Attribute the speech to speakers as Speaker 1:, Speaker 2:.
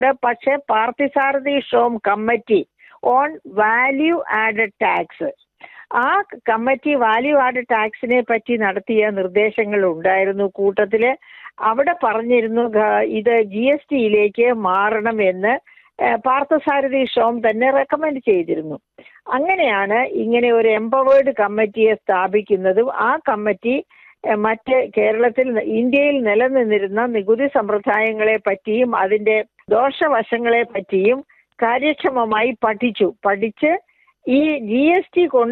Speaker 1: പക്ഷേ Parthasarathi Shome committee on value added tax ആ committee value add ടാക്സിനെ പറ്റി നടത്തിയ നിർദ്ദേശങ്ങൾ ഉണ്ടായിരുന്നു കൂട്ടത്തില് അവിടെ പറഞ്ഞിരുന്നു ഗ- ഇത് ജി എസ് ടിയിലേക്ക് മാറണമെന്ന് ഏഹ്, പാർത്ഥസാരഥി ഷോം തന്നെ റെക്കമെൻഡ് ചെയ്തിരുന്നു അങ്ങനെയാണ് ഇങ്ങനെ ഒരു എംപവേർഡ് കമ്മിറ്റിയെ സ്ഥാപിക്കുന്നതും ആ കമ്മിറ്റി ഏഹ്, മറ്റ് കേരളത്തിൽ ന- ഇന്ത്യയിൽ നിലനിന്നിരുന്ന നികുതി സമ്പ്രദായങ്ങളെ പറ്റിയും അതിന്റെ ദോഷവശങ്ങളെ പറ്റിയും കാര്യക്ഷമമായി പഠിച്ചു പഠിച്ച് ഈ ജി എസ് ടി കൊണ്ട്